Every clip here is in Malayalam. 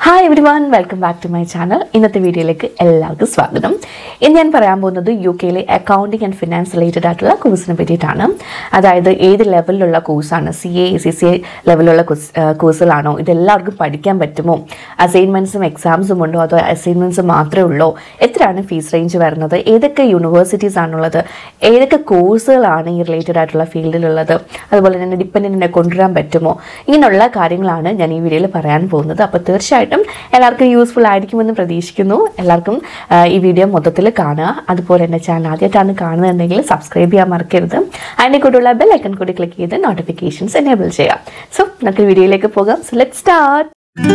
hi everyone welcome back to my channel ഇന്നത്തെ വീഡിയോയിലേക്ക് എല്ലാവർക്കും സ്വാഗതം ഇന്ന് ഞാൻ പറയാൻ പോകുന്നത് യു കെയിലെ അക്കൗണ്ടിങ് ആൻഡ് ഫിനാൻസ് റിലേറ്റഡ് ആയിട്ടുള്ള കോഴ്സിനെ പറ്റിയിട്ടാണ് അതായത് ഏത് ലെവലിലുള്ള കോഴ്സാണ് C A C C A ലെവലിലുള്ള കോഴ്സുകളാണോ ഇതെല്ലാവർക്കും പഠിക്കാൻ പറ്റുമോ അസൈൻമെൻറ്റ്സും എക്സാംസും ഉണ്ടോ അതോ അസൈൻമെൻറ്റ്സ് മാത്രമേ ഉള്ളൂ എത്രയാണ് ഫീസ് റേഞ്ച് വരുന്നത് ഏതൊക്കെ യൂണിവേഴ്സിറ്റീസ് ആണുള്ളത് ഏതൊക്കെ കോഴ്സുകളാണ് ഈ റിലേറ്റഡ് ആയിട്ടുള്ള ഫീൽഡിലുള്ളത് അതുപോലെ തന്നെ ഡിപ്പെൻഡൻറ്റിനെ കൊണ്ടുവരാൻ പറ്റുമോ ഇങ്ങനെയുള്ള കാര്യങ്ങളാണ് ഞാൻ ഈ വീഡിയോയിൽ പറയാൻ പോകുന്നത് അപ്പോൾ തീർച്ചയായിട്ടും എല്ലാവർക്കും യൂസ്ഫുൾ ആയിരിക്കുമെന്ന് പ്രതീക്ഷിക്കുന്നു എല്ലാവർക്കും ആ, ഈ വീഡിയോ മൊത്തത്തിൽ കാണുക അതുപോലെ എൻ്റെ ചാനൽ ആദ്യമായിട്ടാണ് കാണുന്നുണ്ടെങ്കിൽ സബ്സ്ക്രൈബ് ചെയ്യാൻ മറക്കരുത് അതിൻ്റെ കൂടെയുള്ള ബെൽ ഐക്കൺ കൂടി ക്ലിക്ക് ചെയ്ത് നോട്ടിഫിക്കേഷൻസ് എനേബിൾ ചെയ്യാം സോ നമുക്ക് വീഡിയോയിലേക്ക് പോകാം സോ ലെറ്റ് സ്റ്റാർട്ട്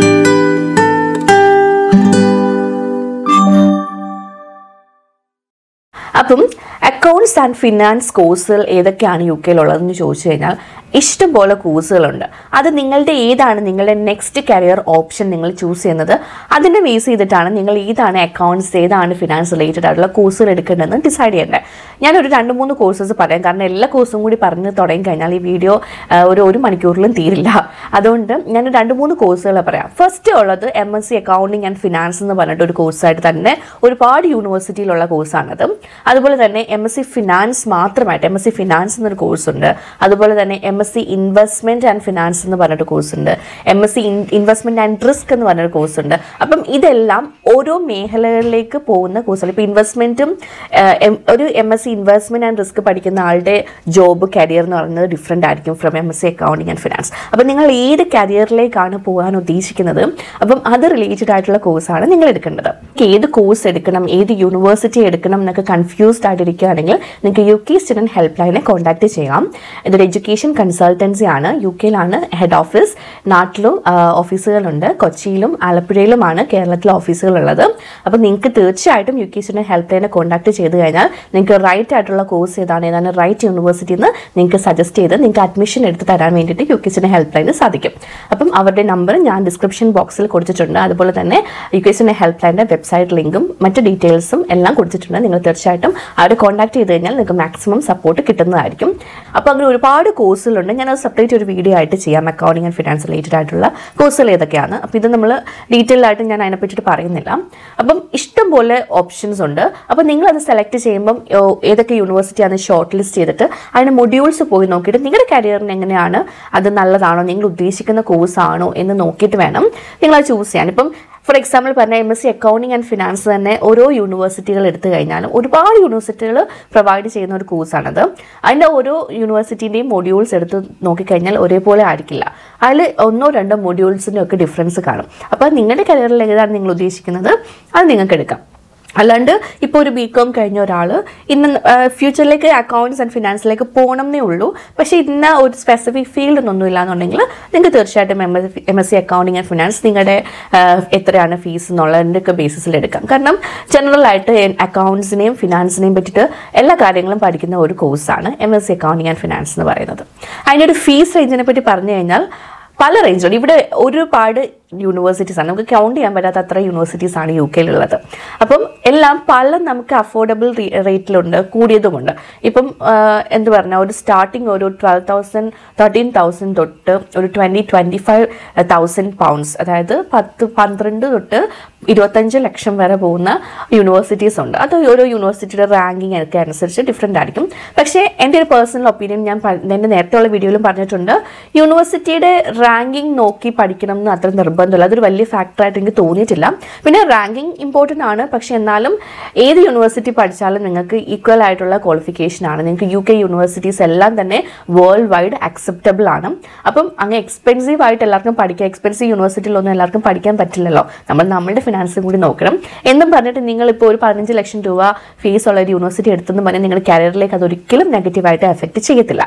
അപ്പം അക്കൗണ്ട്സ് ആൻഡ് ഫിനാൻസ് കോഴ്സുകൾ ഏതൊക്കെയാണ് യു കെയിലുള്ളതെന്ന് ചോദിച്ചു കഴിഞ്ഞാൽ ഇഷ്ടംപോലെ കോഴ്സുകളുണ്ട് അത് നിങ്ങളുടെ ഏതാണ് നിങ്ങളുടെ നെക്സ്റ്റ് കരിയർ ഓപ്ഷൻ നിങ്ങൾ ചൂസ് ചെയ്യുന്നത് അതിനെ ബേസ് ചെയ്തിട്ടാണ് നിങ്ങൾ ഏതാണ് അക്കൗണ്ട്സ് ഏതാണ് ഫിനാൻസ് റിലേറ്റഡ് ആയിട്ടുള്ള കോഴ്സുകൾ എടുക്കേണ്ടതെന്ന് ഡിസൈഡ് ചെയ്യേണ്ടത് ഞാനൊരു രണ്ട് മൂന്ന് കോഴ്സസ് പറയാം കാരണം എല്ലാ കോഴ്സും കൂടി പറഞ്ഞ് തുടങ്ങി കഴിഞ്ഞാൽ ഈ വീഡിയോ ഒരു ഒരു മണിക്കൂറിലും തീരില്ല അതുകൊണ്ട് ഞാൻ രണ്ട് മൂന്ന് കോഴ്സുകൾ പറയാം ഫസ്റ്റ് ഉള്ളത് M S C accounting and finance എന്ന് പറഞ്ഞിട്ട് ഒരു കോഴ്സായിട്ട് തന്നെ ഒരുപാട് യൂണിവേഴ്സിറ്റിയിലുള്ള കോഴ്സാണത് അതുപോലെ തന്നെ എം എസ് സി ഫിനാൻസ് മാത്രമായിട്ട് എം എസ് സി ഫിനാൻസ് എന്നൊരു കോഴ്സ് ഉണ്ട് അതുപോലെ തന്നെ M S C investment and finance എന്ന് പറഞ്ഞൊരു കോഴ്സ് ഉണ്ട് M S C investment and risk എന്ന് പറഞ്ഞൊരു കോഴ്സ് ഉണ്ട് അപ്പം ഇതെല്ലാം ഓരോ മേഖലകളിലേക്ക് പോകുന്ന കോഴ്സുകൾ ഇപ്പോൾ ഇൻവെസ്റ്റ്മെന്റും ഒരു M S C investment and risk പഠിക്കുന്ന ആളുടെ ജോബ് കരിയർ എന്ന് പറയുന്നത് ഡിഫറെൻ്റ് ആയിരിക്കും from M S C accounting and finance അപ്പം നിങ്ങൾ ഏത് കരിയറിലേക്കാണ് പോകാൻ ഉദ്ദേശിക്കുന്നത് അപ്പം അത് റിലേറ്റഡ് ആയിട്ടുള്ള കോഴ്സാണ് നിങ്ങൾ എടുക്കേണ്ടത് ഏത് കോഴ്സ് എടുക്കണം ഏത് യൂണിവേഴ്സിറ്റി എടുക്കണം എന്നൊക്കെ കൺഫ്യൂസ്ഡ് ആയിട്ടിരിക്കുകയാണെങ്കിൽ നിങ്ങൾക്ക് യു കെ സ്റ്റുഡൻറ്റ് ഹെൽപ്പ് ലൈനെ കോൺടാക്ട് ചെയ്യാം ഇതൊരു എഡ്യൂക്കേഷൻ കൺസൾട്ടൻസി ആണ് യു കെയിലാണ് ഹെഡ് ഓഫീസ് നാട്ടിലും ആ, ഓഫീസുകളുണ്ട് കൊച്ചിയിലും ആലപ്പുഴയിലുമാണ് കേരളത്തിൽ ഓഫീസുകളുള്ളത് അപ്പോൾ നിങ്ങൾക്ക് തീർച്ചയായിട്ടും യു കെ സ്റ്റുഡൻറ്റ് ഹെൽപ്പ് ലൈനെ കോൺടാക്ട് ചെയ്ത് കഴിഞ്ഞാൽ നിങ്ങൾക്ക് റൈറ്റ് ആയിട്ടുള്ള കോഴ്സ് ഏതാണ് ഏതാണ് റൈറ്റ് യൂണിവേഴ്സിറ്റിയിൽ നിന്ന് നിങ്ങൾക്ക് സജസ്റ്റ് ചെയ്ത് നിങ്ങൾക്ക് അഡ്മിഷൻ എടുത്ത് തരാൻ വേണ്ടിയിട്ട് യു കെ സ്റ്റുഡൻറ്റ് ഹെൽപ്പ് ലൈന് സാധിക്കും അപ്പം അവരുടെ നമ്പർ ഞാൻ ഡിസ്ക്രിപ്ഷൻ ബോക്സിൽ കൊടുത്തിട്ടുണ്ട് അതുപോലെ തന്നെ യു കെ സ്റ്റുഡൻറ്റ് ഹെൽപ്പ് ലൈൻ്റെ വെബ്സൈറ്റ് ലിങ്കും മറ്റ് ഡീറ്റെയിൽസും എല്ലാം കൊടുത്തിട്ടുണ്ട് നിങ്ങൾ തീർച്ചയായിട്ടും അവരെ കോൺടാക്ട് ചെയ്ത് കഴിഞ്ഞാൽ നിങ്ങൾക്ക് മാക്സിമം സപ്പോർട്ട് കിട്ടുന്നതായിരിക്കും അപ്പോൾ അങ്ങനെ ഒരുപാട് കോഴ്സുകളുണ്ട് ഞാൻ അത് സെപ്പറേറ്റ് ഒരു വീഡിയോ ആയിട്ട് ചെയ്യാം അക്കൗണ്ടിങ് ആൻഡ് ഫിനാൻസ് റിലേറ്റഡ് ആയിട്ടുള്ള കോഴ്സുകൾ ഏതൊക്കെയാണ് അപ്പോൾ ഇത് നമ്മൾ ഡീറ്റെയിൽ ആയിട്ട് ഞാൻ അതിനെ പറ്റിയിട്ട് പറയുന്നില്ല അപ്പം ഇഷ്ടം പോലെ ഓപ്ഷൻസ് ഉണ്ട് അപ്പോൾ നിങ്ങൾ അത് സെലക്ട് ചെയ്യുമ്പം ഓ, ഏതൊക്കെ യൂണിവേഴ്സിറ്റിയാണ് ഷോർട്ട് ലിസ്റ്റ് ചെയ്തിട്ട് അതിന് മൊഡ്യൂൾസ് പോയി നോക്കിയിട്ട് നിങ്ങളുടെ കരിയറിന് എങ്ങനെയാണ് അത് നല്ലതാണോ നിങ്ങൾ ഉദ്ദേശിക്കുന്ന കോഴ്സ് ആണോ എന്ന് നോക്കിയിട്ട് വേണം നിങ്ങൾ അത് ചൂസ് ചെയ്യാൻ ഇപ്പം ഫോർ എക്സാമ്പിൾ പറഞ്ഞ M S C accounting and finance തന്നെ ഓരോ യൂണിവേഴ്സിറ്റികൾ എടുത്തു കഴിഞ്ഞാലും ഒരുപാട് യൂണിവേഴ്സിറ്റികൾ പ്രൊവൈഡ് ചെയ്യുന്ന ഒരു കോഴ്സാണത് അതിൻ്റെ ഓരോ യൂണിവേഴ്സിറ്റിൻ്റെയും മൊഡ്യൂൾസ് എടുത്ത് നോക്കിക്കഴിഞ്ഞാൽ ഒരേപോലെ ആയിരിക്കില്ല അതിൽ ഒന്നോ രണ്ടോ മൊഡ്യൂൾസിൻ്റെ ഒക്കെ ഡിഫറൻസ് കാണും അപ്പോൾ നിങ്ങളുടെ കരിയറിൽ ഏതാണ് നിങ്ങൾ ഉദ്ദേശിക്കുന്നത് അത് നിങ്ങൾക്ക് എടുക്കാം അല്ലാണ്ട് ഇപ്പോൾ ഒരു ബി കോം കഴിഞ്ഞ ഒരാൾ ഇന്ന് ഫ്യൂച്ചറിലേക്ക് അക്കൗണ്ട്സ് ആൻഡ് ഫിനാൻസിലേക്ക് പോകണം എന്നേ ഉള്ളൂ പക്ഷേ ഇന്ന ഒരു സ്പെസിഫിക് ഫീൽഡ് ഒന്നും ഇല്ല എന്നുണ്ടെങ്കിൽ നിങ്ങൾക്ക് തീർച്ചയായിട്ടും M S M S C accounting and finance നിങ്ങളുടെ ആ, എത്രയാണ് ഫീസ് എന്നുള്ളതിൻ്റെ ഒക്കെ ബേസിസിൽ എടുക്കാം കാരണം ജനറൽ ആയിട്ട് അക്കൗണ്ട്സിനെയും ഫിനാൻസിനെയും പറ്റിയിട്ട് എല്ലാ കാര്യങ്ങളും പഠിക്കുന്ന ഒരു കോഴ്സാണ് M S C accounting and finance എന്ന് പറയുന്നത് അതിൻ്റെ ഒരു ഫീസ് റേഞ്ചിനെ പറ്റി പറഞ്ഞു കഴിഞ്ഞാൽ പല റേഞ്ചിലുണ്ട് ഇവിടെ ഒരുപാട് യൂണിവേഴ്സിറ്റീസ് ആണ് നമുക്ക് കൗണ്ട് ചെയ്യാൻ പറ്റാത്ത അത്ര യൂണിവേഴ്സിറ്റീസ് ആണ് യു കെയിലുള്ളത് അപ്പം എല്ലാം പല നമുക്ക് അഫോർഡബിൾ റേറ്റിലുണ്ട് കൂടിയതുമുണ്ട് ഇപ്പം ആ, എന്ത് പറഞ്ഞാൽ ഒരു സ്റ്റാർട്ടിങ് ഒരു ട്വൽവ് തൗസൻഡ് തേർട്ടീൻ തൗസൻഡ് തൊട്ട് ഒരു twenty twenty five thousand pounds അതായത് പത്ത് പന്ത്രണ്ട് തൊട്ട് ഇരുപത്തഞ്ച് ലക്ഷം വരെ പോകുന്ന യൂണിവേഴ്സിറ്റീസ് ഉണ്ട് അത് ഓരോ യൂണിവേഴ്സിറ്റിയുടെ റാങ്കിങ് ഒക്കെ അനുസരിച്ച് ഡിഫറെൻ്റ് ആയിരിക്കും പക്ഷേ എൻ്റെ ഒരു പേഴ്സണൽ ഒപ്പീനിയൻ ഞാൻ പ- എൻ്റെ നേരത്തെയുള്ള വീഡിയോയിലും പറഞ്ഞിട്ടുണ്ട് യൂണിവേഴ്സിറ്റിയുടെ റാങ്കിങ് നോക്കി പഠിക്കണം എന്ന് അത്ര നിർബന്ധമില്ല അതൊരു വലിയ ഫാക്ടറായിട്ട് എനിക്ക് തോന്നിയിട്ടില്ല പിന്നെ റാങ്കിങ് ഇമ്പോർട്ടൻ്റ് ആണ് പക്ഷേ എന്നാലും ഏത് യൂണിവേഴ്സിറ്റി പഠിച്ചാലും നിങ്ങൾക്ക് ഈക്വൽ ആയിട്ടുള്ള ക്വാളിഫിക്കേഷൻ ആണ് നിങ്ങൾക്ക് യു കെ യൂണിവേഴ്സിറ്റീസ് എല്ലാം തന്നെ വേൾഡ് വൈഡ് അക്സെപ്റ്റബിൾ ആണ് അപ്പം അങ്ങ് എക്സ്പെൻസീവ് ആയിട്ട് എല്ലാവർക്കും പഠിക്കാം എക്സ്പെൻസീവ് യൂണിവേഴ്സിറ്റിയിലൊന്നും എല്ലാവർക്കും പഠിക്കാൻ പറ്റില്ലല്ലോ നമ്മൾ നമ്മളുടെ ഫിനാൻസും കൂടി നോക്കണം എന്നും പറഞ്ഞിട്ട് നിങ്ങൾ ഇപ്പോൾ ഒരു പതിനഞ്ച് ലക്ഷം രൂപ ഫീസ് ഉള്ള ഒരു യൂണിവേഴ്സിറ്റി എടുത്തെന്ന് പറഞ്ഞാൽ നിങ്ങളുടെ കരിയറിലേക്ക് അതൊരിക്കലും നെഗറ്റീവായിട്ട് എഫക്റ്റ് ചെയ്യത്തില്ല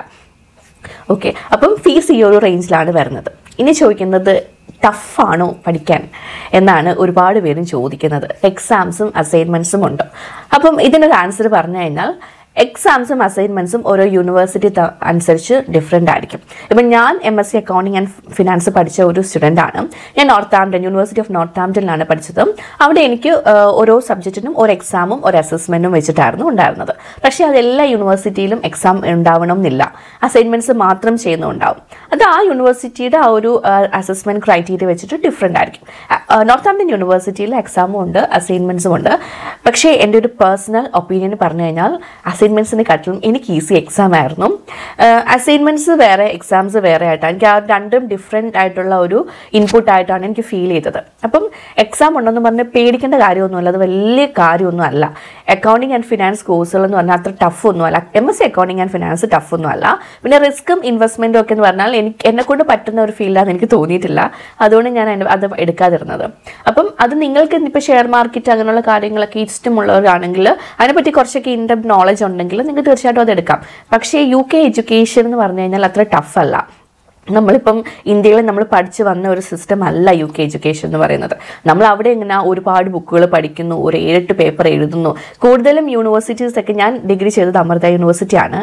ഓക്കെ അപ്പം ഫീസ് ഈ ഒരു റേഞ്ചിലാണ് വരുന്നത് ഇനി ചോദിക്കുന്നത് ടഫാണോ പഠിക്കാൻ എന്നാണ് ഒരുപാട് പേരും ചോദിക്കുന്നത് എക്സാംസും അസൈൻമെൻറ്റ്സും ഉണ്ട് അപ്പം ഇതിനൊരു ആൻസർ പറഞ്ഞു കഴിഞ്ഞാൽ എക്സാംസും അസൈൻമെൻറ്റ്സും ഓരോ യൂണിവേഴ്സിറ്റി ത- അനുസരിച്ച് ഡിഫറെൻ്റ് ആയിരിക്കും ഇപ്പം ഞാൻ M S C accounting and finance പഠിച്ച ഒരു സ്റ്റുഡൻ്റ് ആണ് ഞാൻ നോർത്ത് ആംപ്ടൺ യൂണിവേഴ്സിറ്റി ഓഫ് നോർത്ത് ആംപ്ടണിലാണ് പഠിച്ചത് അവിടെ എനിക്ക് ആ, ഓരോ സബ്ജക്റ്റിനും ഒരു എക്സാമും ഒരു അസസ്മെൻറ്റും വെച്ചിട്ടായിരുന്നു ഉണ്ടായിരുന്നത് പക്ഷേ അത് എല്ലാ യൂണിവേഴ്സിറ്റിയിലും എക്സാം ഉണ്ടാവണം എന്നില്ല അസൈൻമെൻറ്റ്സ് മാത്രം ചെയ്യുന്നുണ്ടാവും അത് ആ യൂണിവേഴ്സിറ്റിയുടെ ആ ഒരു അസസ്മെൻറ്റ് ക്രൈറ്റീരിയ വെച്ചിട്ട് ഡിഫറെൻ്റ് ആയിരിക്കും നോർത്ത് ആംപ്ടൺ യൂണിവേഴ്സിറ്റിയിൽ എക്സാമും ഉണ്ട് അസൈൻമെൻറ്റ്സും ഉണ്ട് പക്ഷേ എൻ്റെ ഒരു പേഴ്സണൽ ഒപ്പീനിയൻ പറഞ്ഞു കഴിഞ്ഞാൽ അസൈൻമെൻറ്റ്സിനെ കാട്ടിലും എനിക്ക് ഈസി എക്സാം ആയിരുന്നു അസൈൻമെൻറ്റ്സ് വേറെ എക്സാംസ് വേറെ ആയിട്ടാണ് എനിക്ക് ആ രണ്ടും ഡിഫറെൻ്റ് ആയിട്ടുള്ള ഒരു ഇൻപുട്ട് ആയിട്ടാണ് എനിക്ക് ഫീൽ ചെയ്തത് അപ്പം എക്സാം ഉണ്ടെന്ന് പറഞ്ഞ് പേടിക്കേണ്ട കാര്യമൊന്നുമല്ല അത് വലിയ കാര്യമൊന്നും അല്ല അക്കൗണ്ടിങ് ആൻഡ് ഫിനാൻസ് കോഴ്സുകൾ എന്ന് പറഞ്ഞാൽ അത്ര ടഫ് ഒന്നുമല്ല M S C accounting and finance tough ഒന്നുമല്ല പിന്നെ റിസ്ക്കും ഇൻവെസ്റ്റ്മെൻറ്റും ഒക്കെ എന്ന് പറഞ്ഞാൽ എനിക്ക് എന്നെ കൊണ്ട് പറ്റുന്ന ഒരു ഫീൽഡാന്ന് എനിക്ക് തോന്നിയിട്ടില്ല അതുകൊണ്ട് ഞാൻ അതിന് അത് എടുക്കാതിരുന്നത് അപ്പം അത് നിങ്ങൾക്ക് ഇപ്പോൾ ഷെയർ മാർക്കറ്റ് അങ്ങനെയുള്ള കാര്യങ്ങളൊക്കെ ഇഷ്ടമുള്ളവരാണെങ്കിൽ അതിനെപ്പറ്റി കുറച്ചൊക്കെ ഇൻഡെപ് നോളജ് ഉണ്ടെങ്കിൽ നിങ്ങൾക്ക് തീർച്ചയായിട്ടും അത് എടുക്കാം പക്ഷേ യു കെ എഡ്യൂക്കേഷൻ എന്ന് പറഞ്ഞു കഴിഞ്ഞാൽ അത്ര ടഫ് അല്ല നമ്മളിപ്പം ഇന്ത്യയിൽ നമ്മൾ പഠിച്ചു വന്ന ഒരു സിസ്റ്റം അല്ല യു കെ എഡ്യൂക്കേഷൻ എന്ന് പറയുന്നത് നമ്മൾ അവിടെ ഇങ്ങനെ ഒരുപാട് ബുക്കുകൾ പഠിക്കുന്നു ഒരു ഏഴെട്ട് പേപ്പർ എഴുതുന്നു കൂടുതലും യൂണിവേഴ്സിറ്റീസ് ഒക്കെ ഞാൻ ഡിഗ്രി ചെയ്തത് അമൃത യൂണിവേഴ്സിറ്റിയാണ്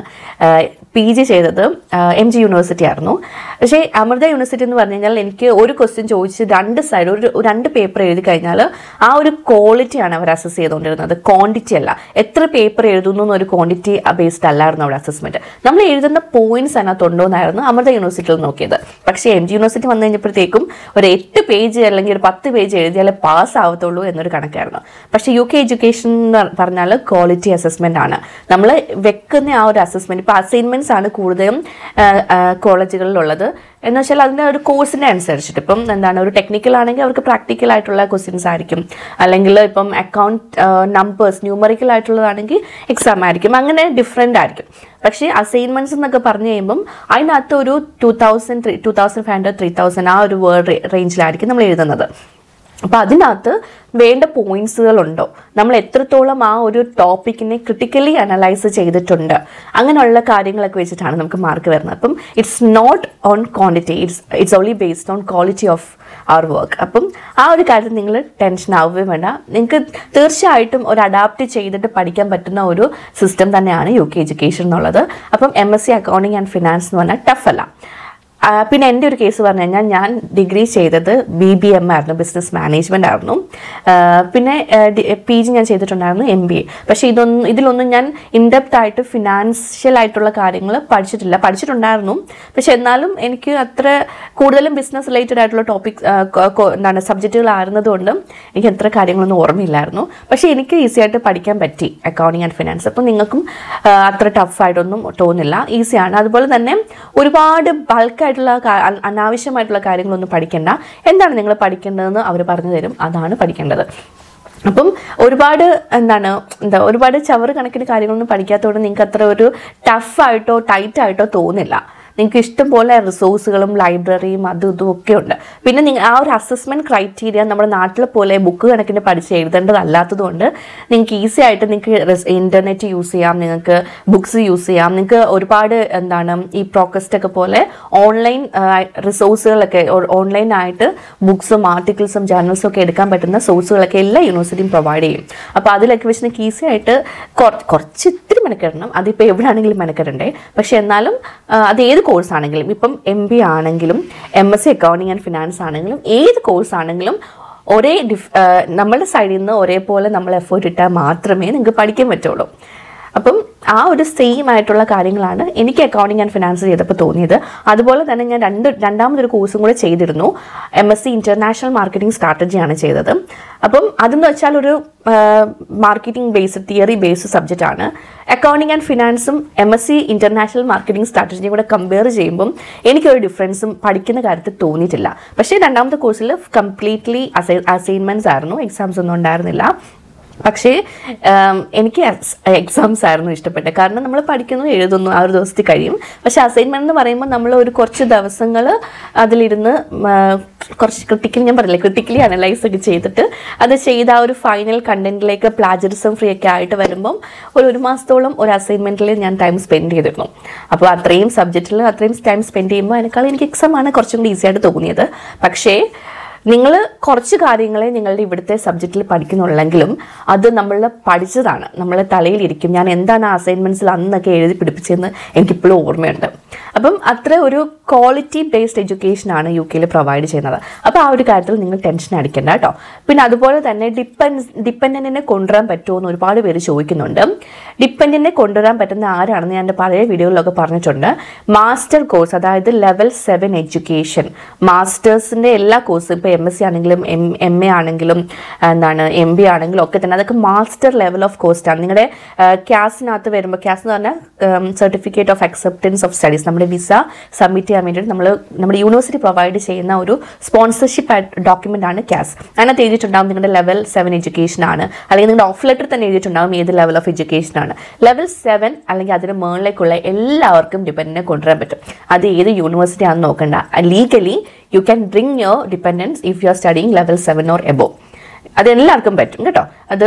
പി ജി ചെയ്തത് എം ജി യൂണിവേഴ്സിറ്റി ആയിരുന്നു പക്ഷേ അമൃത യൂണിവേഴ്സിറ്റി എന്ന് പറഞ്ഞു കഴിഞ്ഞാൽ എനിക്ക് ഒരു ക്വസ്റ്റ്യൻ ചോദിച്ച് രണ്ട് സൈഡ് ഒരു ഒരു രണ്ട് പേപ്പർ എഴുതി കഴിഞ്ഞാൽ ആ ഒരു ക്വാളിറ്റിയാണ് അവർ അസസ് ചെയ്തുകൊണ്ടിരുന്നത് ക്വാണ്ടിറ്റി അല്ല എത്ര പേപ്പർ എഴുതുന്നു എന്നൊരു ക്വാണ്ടിറ്റി ബേസ്ഡ് അല്ലായിരുന്നു അവിടെ അസസ്മെന്റ് നമ്മൾ എഴുതുന്ന പോയിന്റ്സ് അതിനകത്തുണ്ടോ എന്നായിരുന്നു അമൃത യൂണിവേഴ്സിറ്റിയിൽ നോക്കിയത് പക്ഷേ എം ജി യൂണിവേഴ്സിറ്റി വന്നു കഴിഞ്ഞപ്പോഴത്തേക്കും ഒരു എട്ട് പേജ് അല്ലെങ്കിൽ ഒരു പത്ത് പേജ് എഴുതിയാലേ പാസ് ആവത്തുള്ളൂ എന്നൊരു കണക്കായിരുന്നു പക്ഷേ യു കെ എഡ്യൂക്കേഷൻ എന്ന് പറഞ്ഞാൽ ക്വാളിറ്റി അസസ്മെന്റ് ആണ് നമ്മൾ വെക്കുന്ന ആ ഒരു അസസ്മെന്റ് ഇപ്പോൾ അസൈൻമെന്റ്സ് ആണ് കൂടുതലും കോളേജുകളിലുള്ളത് എന്ന് വെച്ചാൽ അതിൻ്റെ ഒരു കോഴ്സിനെ അനുസരിച്ചിട്ട് ഇപ്പം എന്താണ് ഒരു ടെക്നിക്കൽ ആണെങ്കിൽ അവർക്ക് പ്രാക്ടിക്കൽ ആയിട്ടുള്ള ക്വസ്റ്റ്യൻസ് ആയിരിക്കും അല്ലെങ്കിൽ ഇപ്പം അക്കൗണ്ട് നമ്പേഴ്സ് ന്യൂമറിക്കൽ ആയിട്ടുള്ളതാണെങ്കിൽ എക്സാം ആയിരിക്കും അങ്ങനെ ഡിഫറെൻ്റ് ആയിരിക്കും പക്ഷേ അസൈൻമെൻറ്റ്സ് എന്നൊക്കെ പറഞ്ഞു കഴിയുമ്പം അതിനകത്ത് ഒരു two thousand three two thousand five hundred three thousand ആ ഒരു വേർഡ് റേഞ്ചിലായിരിക്കും നമ്മൾ എഴുതുന്നത് അപ്പോൾ അതിനകത്ത് വേണ്ട പോയിന്റ്സുകളുണ്ടോ നമ്മൾ എത്രത്തോളം ആ ഒരു ടോപ്പിക്കിനെ ക്രിട്ടിക്കലി അനലൈസ് ചെയ്തിട്ടുണ്ട് അങ്ങനെയുള്ള കാര്യങ്ങളൊക്കെ വെച്ചിട്ടാണ് നമുക്ക് മാർക്ക് വരുന്നത് അപ്പം it's not on quantity it's it's only based on quality of our work അപ്പം ആ ഒരു കാര്യത്തിൽ നിങ്ങൾ ടെൻഷൻ ആവുകയും വേണ്ട നിങ്ങൾക്ക് തീർച്ചയായിട്ടും ഒരു അഡാപ്റ്റ് ചെയ്തിട്ട് പഠിക്കാൻ പറ്റുന്ന ഒരു സിസ്റ്റം തന്നെയാണ് യു കെ എഡ്യൂക്കേഷൻ എന്നുള്ളത് അപ്പം M S C accounting and finance എന്ന് പറഞ്ഞാൽ ടഫ് അല്ല ആ, പിന്നെ എൻ്റെ ഒരു കേസ് പറഞ്ഞു കഴിഞ്ഞാൽ ഞാൻ ഡിഗ്രി ചെയ്തത് ബി ബി എം ആയിരുന്നു ബിസിനസ് മാനേജ്മെൻ്റ് ആയിരുന്നു ആ, പിന്നെ പി ജി ഞാൻ ചെയ്തിട്ടുണ്ടായിരുന്നു എം ബി എ പക്ഷേ ഇതൊന്നും ഇതിലൊന്നും ഞാൻ ഇൻഡെപ്ത് ആയിട്ട് ഫിനാൻഷ്യൽ ആയിട്ടുള്ള കാര്യങ്ങൾ പഠിച്ചിട്ടില്ല പഠിച്ചിട്ടുണ്ടായിരുന്നു പക്ഷെ എന്നാലും എനിക്ക് അത്ര കൂടുതലും ബിസിനസ് റിലേറ്റഡ് ആയിട്ടുള്ള ടോപ്പിക്സ് എന്താണ് സബ്ജക്റ്റുകളായിരുന്നതുകൊണ്ട് എനിക്ക് അത്ര കാര്യങ്ങളൊന്നും ഓർമ്മയില്ലായിരുന്നു പക്ഷേ എനിക്ക് ഈസി ആയിട്ട് പഠിക്കാൻ പറ്റി അക്കൗണ്ടിങ് ആൻഡ് ഫിനാൻസ് അപ്പോൾ നിങ്ങൾക്കും ആ, അത്ര ടഫായിട്ടൊന്നും തോന്നില്ല ഈസിയാണ് അതുപോലെ തന്നെ ഒരുപാട് ബൾക്കായിട്ടുള്ള അനാവശ്യമായിട്ടുള്ള കാര്യങ്ങളൊന്നും പഠിക്കേണ്ട എന്താണ് നിങ്ങൾ പഠിക്കേണ്ടതെന്ന് അവർ പറഞ്ഞു തരും അതാണ് പഠിക്കേണ്ടത് അപ്പം ഒരുപാട് എന്താണ് എന്താ ഒരുപാട് ചവറ് കണക്കിന് കാര്യങ്ങളൊന്നും പഠിക്കാത്തതുകൊണ്ട് നിങ്ങൾക്ക് അത്ര ഒരു ടഫായിട്ടോ ടൈറ്റായിട്ടോ തോന്നില്ല നിങ്ങൾക്ക് ഇഷ്ടം പോലെ റിസോഴ്സുകളും ലൈബ്രറിയും അതും ഇതും ഒക്കെ ഉണ്ട് പിന്നെ നിങ്ങൾ ആ ഒരു അസസ്മെൻറ്റ് ക്രൈറ്റീരിയ നമ്മുടെ നാട്ടിലെ പോലെ ബുക്ക് കണക്കിന് പഠിച്ച് എഴുതേണ്ടതല്ലാത്തതുകൊണ്ട് നിങ്ങൾക്ക് ഈസി ആയിട്ട് നിങ്ങൾക്ക് ഇൻ്റർനെറ്റ് യൂസ് ചെയ്യാം നിങ്ങൾക്ക് ബുക്സ് യൂസ് ചെയ്യാം നിങ്ങൾക്ക് ഒരുപാട് എന്താണ് ഈ പ്രോക്കസ്റ്റ് ഒക്കെ പോലെ ഓൺലൈൻ റിസോഴ്സുകളൊക്കെ ഓൺലൈനായിട്ട് ബുക്സും ആർട്ടിക്കിൾസും ജേർണൽസും ഒക്കെ എടുക്കാൻ പറ്റുന്ന സോഴ്സുകളൊക്കെ എല്ലാ യൂണിവേഴ്സിറ്റിയും പ്രൊവൈഡ് ചെയ്യും അപ്പോൾ അതിലൊക്കെ വെച്ച് നിങ്ങൾക്ക് ഈസി ആയിട്ട് കുറ- കുറച്ച് ഇത്തിരി മെനക്കെടണം അതിപ്പോൾ എവിടെയാണെങ്കിലും മെനക്കെടണ്ടേ പക്ഷേ എന്നാലും ആ, അത് ഏത് കോഴ്സ് ആണെങ്കിലും ഇപ്പം എം ബി ആണെങ്കിലും M S C accounting and finance ആണെങ്കിലും ഏത് കോഴ്സ് ആണെങ്കിലും ഒരേ ഡിഫ് ആ, നമ്മളുടെ സൈഡിൽ നിന്ന് ഒരേപോലെ നമ്മൾ എഫേർട്ട് ഇട്ടാൽ മാത്രമേ നിങ്ങൾക്ക് പഠിക്കാൻ പറ്റുള്ളൂ അപ്പം ആ ഒരു സെയിം ആയിട്ടുള്ള കാര്യങ്ങളാണ് എനിക്ക് അക്കൗണ്ടിങ് ആൻഡ് ഫിനാൻസ് ചെയ്തപ്പോൾ തോന്നിയത് അതുപോലെ തന്നെ ഞാൻ രണ്ട് രണ്ടാമതൊരു കോഴ്സും കൂടെ ചെയ്തിരുന്നു M S C international marketing സ്ട്രാറ്റജിയാണ് ചെയ്തത് അപ്പം അതെന്ന് വെച്ചാൽ ഒരു marketing based theory based subject ആണ് അക്കൗണ്ടിങ് ആൻഡ് ഫിനാൻസും M S C international marketing സ്ട്രാറ്റജിയും കൂടെ കമ്പയർ ചെയ്യുമ്പം എനിക്കൊരു ഡിഫറൻസും പഠിക്കുന്ന കാര്യത്തിൽ തോന്നിയിട്ടില്ല പക്ഷേ രണ്ടാമത്തെ കോഴ്സിൽ കംപ്ലീറ്റ്ലി അസൈ അസൈൻമെൻറ്റ്സ് ആയിരുന്നു എക്സാംസ് ഒന്നും ഉണ്ടായിരുന്നില്ല പക്ഷേ ആം, എനിക്ക് എക്സാംസ് ആയിരുന്നു ഇഷ്ടപ്പെട്ടത് കാരണം നമ്മൾ പഠിക്കുന്നു എഴുതുന്നു ആ ഒരു ദിവസത്തിൽ കഴിയും പക്ഷെ അസൈൻമെന്റ് എന്ന് പറയുമ്പോൾ നമ്മൾ ഒരു കുറച്ച് ദിവസങ്ങൾ അതിലിരുന്ന് ഉം, ആ, കുറച്ച് ക്രിട്ടിക്കലി ഞാൻ പറഞ്ഞില്ലേ ക്രിട്ടിക്കലി അനലൈസ് ഒക്കെ ചെയ്തിട്ട് അത് ചെയ്ത ആ ഒരു ഫൈനൽ കണ്ടന്റിലേക്ക് പ്ലാജറിസം ഫ്രീ ഒക്കെ ആയിട്ട് വരുമ്പം ഒരു ഒരു മാസത്തോളം ഒരു അസൈൻമെന്റിൽ ഞാൻ ടൈം സ്പെൻഡ് ചെയ്തിരുന്നു അപ്പോൾ അത്രയും സബ്ജക്റ്റിൽ അത്രയും ടൈം സ്പെൻഡ് ചെയ്യുമ്പോൾ അതിനേക്കാൾ എനിക്ക് എക്സാം ആണ് കുറച്ചും കൂടി ഈസി ആയിട്ട് തോന്നിയത് പക്ഷേ നിങ്ങൾ കുറച്ച് കാര്യങ്ങളെ നിങ്ങളുടെ ഇവിടുത്തെ സബ്ജക്റ്റിൽ പഠിക്കുന്നുള്ളെങ്കിലും അത് നമ്മൾ പഠിച്ചതാണ് നമ്മൾ തലയിലിരിക്കും ഞാൻ എന്താണ് ആ അസൈൻമെൻറ്റ്സിൽ അന്നൊക്കെ എഴുതി പിടിപ്പിച്ചതെന്ന് എനിക്കിപ്പോഴും ഓർമ്മയുണ്ട് അപ്പം അത്ര ഒരു ക്വാളിറ്റി ബേസ്ഡ് എഡ്യൂക്കേഷനാണ് യു കെയിൽ പ്രൊവൈഡ് ചെയ്യുന്നത് അപ്പോൾ ആ ഒരു കാര്യത്തിൽ നിങ്ങൾ ടെൻഷൻ അടിക്കേണ്ട കേട്ടോ പിന്നെ അതുപോലെ തന്നെ ഡിപ്പെൻസ് ഡിപ്പെൻഡൻറ്റിനെ കൊണ്ടുവരാൻ പറ്റുമോ എന്ന് ഒരുപാട് പേര് ചോദിക്കുന്നുണ്ട് ഡിപ്പെൻഡൻറ്റിനെ കൊണ്ടുവരാൻ പറ്റുന്ന ആരാണെന്ന് ഞാൻ എൻ്റെ പഴയ വീഡിയോയിലൊക്കെ പറഞ്ഞിട്ടുണ്ട് മാസ്റ്റർ കോഴ്സ് അതായത് ലെവൽ സെവൻ എഡ്യൂക്കേഷൻ മാസ്റ്റേഴ്സിൻ്റെ എല്ലാ കോഴ്സും ഇപ്പോൾ എം എസ് സി ആണെങ്കിലും എം എം എ ആണെങ്കിലും എന്താണ് എം ബി ആണെങ്കിലും ഒക്കെ തന്നെ അതൊക്കെ മാസ്റ്റർ ലെവൽ ഓഫ് കോഴ്സാണ് നിങ്ങളുടെ ക്യാസിനകത്ത് വരുമ്പോൾ ക്യാസ് എന്ന് പറഞ്ഞാൽ certificate of acceptance of studies നമ്മുടെ വിസ സബ്മിറ്റ് ചെയ്യാൻ വേണ്ടിയിട്ട് നമ്മൾ നമ്മുടെ യൂണിവേഴ്സിറ്റി പ്രൊവൈഡ് ചെയ്യുന്ന ഒരു സ്പോൺസർഷിപ്പ് ഡോക്യുമെൻ്റ് ആണ് ക്യാസ് അതിനകത്ത് എഴുതിയിട്ടുണ്ടാവും നിങ്ങളുടെ ലെവൽ സെവൻ എഡ്യൂക്കേഷൻ ആണ് അല്ലെങ്കിൽ നിങ്ങളുടെ ഓഫ് ലെറ്റർ തന്നെ എഴുതിയിട്ടുണ്ടാവും ഏത് ലെവൽ ഓഫ് എഡ്യൂക്കേഷൻ ആണ് ലെവൽ സെവൻ അല്ലെങ്കിൽ അതിന് മുകളിലേക്കുള്ള എല്ലാവർക്കും ഡിപ്പെൻഡൻറ്റിനെ കൊണ്ടുവരാൻ പറ്റും അത് ഏത് യൂണിവേഴ്സിറ്റി ആണെന്ന് നോക്കണ്ട legally you can bring your dependents if you are studying level seven or above അത് എല്ലാവർക്കും പറ്റും കേട്ടോ അത്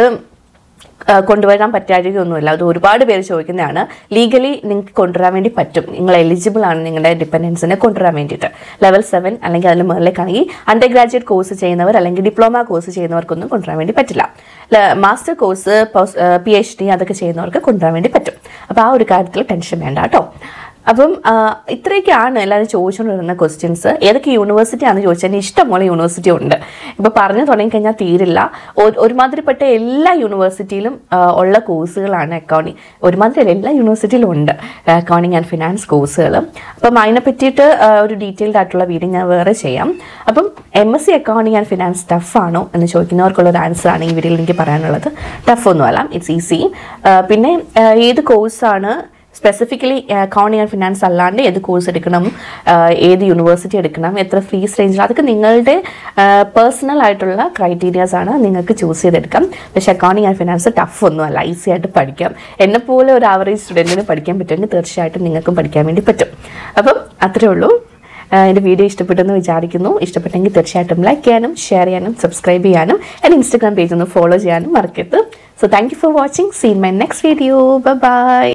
ആ, കൊണ്ടുവരാൻ പറ്റാഴികയൊന്നുമില്ല അത് ഒരുപാട് പേര് ചോദിക്കുന്നതാണ് ലീഗലി നിങ്ങൾക്ക് കൊണ്ടുവരാൻ വേണ്ടി പറ്റും നിങ്ങൾ എലിജിബിൾ ആണ് നിങ്ങളുടെ ഡിപ്പെൻഡൻസിനെ കൊണ്ടുവരാൻ വേണ്ടിയിട്ട് ലെവൽ സെവൻ അല്ലെങ്കിൽ അതിന് മുകളിലേക്കാണെങ്കിൽ അണ്ടർ ഗ്രാജുവേറ്റ് കോഴ്സ് ചെയ്യുന്നവർ അല്ലെങ്കിൽ ഡിപ്ലോമ കോഴ്സ് ചെയ്യുന്നവർക്കൊന്നും കൊണ്ടുവരാൻ വേണ്ടി പറ്റില്ല master course P H D അതൊക്കെ ചെയ്യുന്നവർക്ക് കൊണ്ടുവരാൻ വേണ്ടി പറ്റും അപ്പോൾ ആ ഒരു കാര്യത്തിൽ ടെൻഷൻ വേണ്ട കേട്ടോ അപ്പം ആ, ഇത്രയൊക്കെയാണ് എല്ലാവരും ചോദിച്ചുകൊണ്ട് വരുന്ന ക്വസ്റ്റ്യൻസ് ഏതൊക്കെ യൂണിവേഴ്സിറ്റി ആണെന്ന് ചോദിച്ചാൽ ഇഷ്ടംപോലെ യൂണിവേഴ്സിറ്റി ഉണ്ട് ഇപ്പോൾ പറഞ്ഞു തുടങ്ങിക്കഴിഞ്ഞാൽ തീരില്ല ഒരു- ഒരുമാതിരിപ്പെട്ട എല്ലാ യൂണിവേഴ്സിറ്റിയിലും ആ, ഉള്ള കോഴ്സുകളാണ് അക്കൗണ്ടിങ് ഒരുമാതിരി അല്ല, എല്ലാ യൂണിവേഴ്സിറ്റിയിലും ഉണ്ട് അക്കൗണ്ടിങ് ആൻഡ് ഫിനാൻസ് കോഴ്സുകൾ അപ്പം അതിനെ പറ്റിയിട്ട് ആ, ഒരു ഡീറ്റെയിൽഡ് ആയിട്ടുള്ള വീഡിയോ ഞാൻ വേറെ ചെയ്യാം അപ്പം M S C accounting and finance ടഫാണോ എന്ന് ചോദിക്കുന്നവർക്കുള്ള ഒരു ആൻസർ ആണ് ഈ വീഡിയോയിൽ എനിക്ക് പറയാനുള്ളത് ടഫ് ഒന്നുമല്ല ഇറ്റ്സ് ഈസി പിന്നെ ആ, ഏത് കോഴ്സാണ് സ്പെസിഫിക്കലി അക്കൗണ്ടിങ് ആൻഡ് ഫിനാൻസ് അല്ലാണ്ട് ഏത് കോഴ്സ് എടുക്കണം ആഹ് ഏത് യൂണിവേഴ്സിറ്റി എടുക്കണം എത്ര ഫീസ് റേഞ്ചിൽ അതൊക്കെ നിങ്ങളുടെ പേഴ്സണൽ ആയിട്ടുള്ള ക്രൈറ്റീരിയാസ് ആണ് നിങ്ങൾക്ക് ചൂസ് ചെയ്തെടുക്കാം പക്ഷേ അക്കൗണ്ടിങ് ആൻഡ് ഫിനാൻസ് ടഫ് ഒന്നുമല്ല ഈസി ആയിട്ട് പഠിക്കാം എന്നെപ്പോലെ ഒരു ആവറേജ് സ്റ്റുഡൻറ്റിന് പഠിക്കാൻ പറ്റുമെങ്കിൽ തീർച്ചയായിട്ടും നിങ്ങൾക്കും പഠിക്കാൻ വേണ്ടി പറ്റും അപ്പം അത്രേ ഉള്ളൂ ആഹ് എൻ്റെ വീഡിയോ ഇഷ്ടപ്പെട്ടെന്ന് വിചാരിക്കുന്നു ഇഷ്ടപ്പെട്ടെങ്കിൽ തീർച്ചയായിട്ടും ലൈക്ക് ചെയ്യാനും ഷെയർ ചെയ്യാനും സബ്സ്ക്രൈബ് ചെയ്യാനും എൻ്റെ ഇൻസ്റ്റാഗ്രാം പേജ് ഒന്ന് ഫോളോ ചെയ്യാനും മറക്കരുത് so thank you for watching seen my next video by